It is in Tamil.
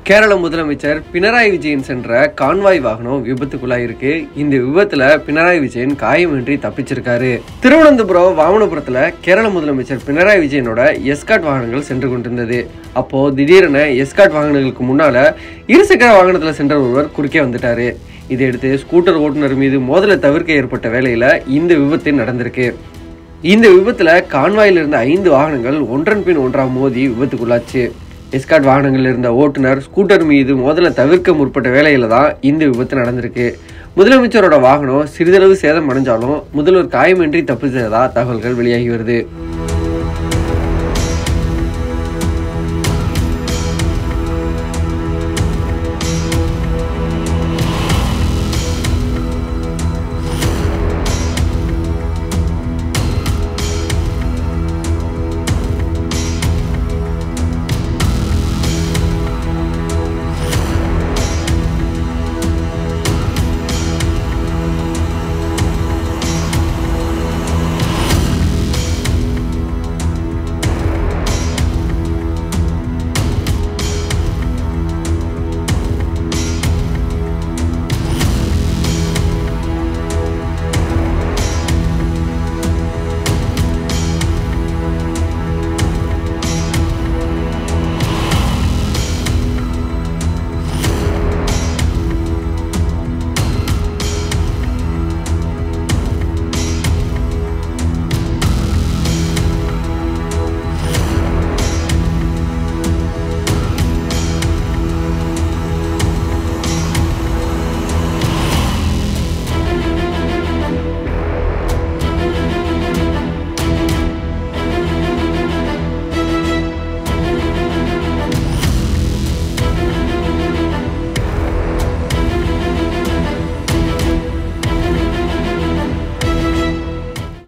கேரள முதலமைச்சர் பினராயி விஜயன் சென்ற கான்வாய் வாகனம் விபத்துக்குள்ளாயிருக்கு இந்த விபத்துல பினராயி விஜயன் காயமின்றி தப்பிச்சிருக்காரு திருவனந்தபுரம் வாமனபுரத்துல கேரள முதலமைச்சர் பினராயி விஜயனோட எஸ்காட் வாகனங்கள் சென்று கொண்டிருந்தது அப்போ திடீரென எஸ்காட் வாகனங்களுக்கு முன்னால இருசக்கர வாகனத்துல சென்ற ஒருவர் குறுக்கே வந்துட்டாரு இதையடுத்து ஸ்கூட்டர் ஓட்டுநர் மீது மோதலை தவிர்க்க ஏற்பட்ட வேளையில இந்த விபத்து நடந்திருக்கு இந்த விபத்துல கான்வாயில் இருந்த ஐந்து வாகனங்கள் ஒன்றன் பின் ஒன்றாக மோதி விபத்துக்குள்ளாச்சு எஸ்காட் வாகனங்களில் இருந்த ஓட்டுநர் ஸ்கூட்டர் மீது மோதலை தவிர்க்க முற்பட்ட வேலையில தான் இந்த விபத்து நடந்திருக்கு முதலமைச்சரோட வாகனம் சிறிதளவு சேதம் அடைஞ்சாலும் முதல்வர் காயமின்றி தப்பிச்சதா தகவல்கள் வெளியாகி வருது